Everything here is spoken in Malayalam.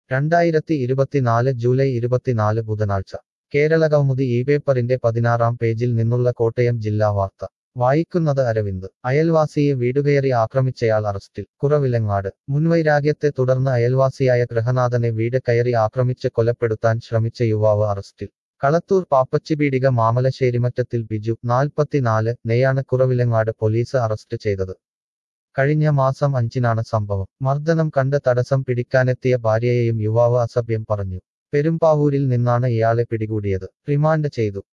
രണ്ടായിരത്തി ഇരുപത്തിനാല് ജൂലൈ ഇരുപത്തിനാല് ബുധനാഴ്ച കേരള കൗമുദി ഈ പേപ്പറിന്റെ പതിനാറാം പേജിൽ നിന്നുള്ള കോട്ടയം ജില്ലാ വാർത്ത വായിക്കുന്നത് അരവിന്ദ് അയൽവാസിയെ വീടുകയറി ആക്രമിച്ചയാൾ അറസ്റ്റിൽ കുറവിലങ്ങാട് മുൻവൈരാഗ്യത്തെ തുടർന്ന് അയൽവാസിയായ ഗൃഹനാഥനെ വീട് കയറി ആക്രമിച്ച് കൊലപ്പെടുത്താൻ ശ്രമിച്ച യുവാവ് അറസ്റ്റിൽ കളത്തൂർ പാപ്പച്ചിപീടിക മാമലശ്ശേരിമറ്റത്തിൽ ബിജു നാൽപ്പത്തിനാല് നെയാണ് കുറവിലങ്ങാട് പോലീസ് അറസ്റ്റ് ചെയ്തത് കഴിഞ്ഞ മാസം അഞ്ചിനാണ് സംഭവം മർദ്ദനം കണ്ട് തടസ്സം പിടിക്കാനെത്തിയ ഭാര്യയെയും യുവാവ് അസഭ്യം പറഞ്ഞു പെരുമ്പാവൂരിൽ നിന്നാണ് ഇയാളെ പിടികൂടിയത് റിമാൻഡ് ചെയ്തു